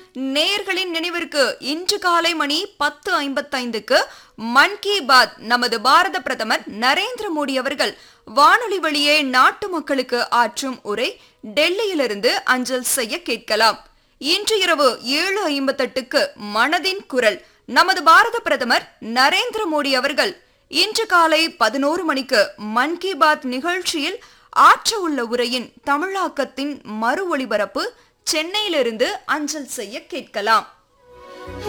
நேயர்களின் நினைவிற்கு இன்று காலை மணி பத்து ஐம்பத்தைந்துக்கு மன் கி பாத் நமது பாரத பிரதமர் நரேந்திர மோடி அவர்கள் வானொலி வழியே நாட்டு மக்களுக்கு ஆற்றும் உரை டெல்லியிலிருந்து அஞ்சல் செய்ய கேட்கலாம் இன்று இரவு ஏழு ஐம்பத்தெட்டுக்கு மனதின் குரல் நமது பாரத பிரதமர் நரேந்திர மோடி அவர்கள் இன்று காலை பதினோரு மணிக்கு மன் கி பாத் நிகழ்ச்சியில் ஆற்ற உள்ள உரையின் தமிழாக்கத்தின் மறு ஒளிபரப்பு சென்னையிலிருந்து அஞ்சல் செய்ய கேட்கலாம்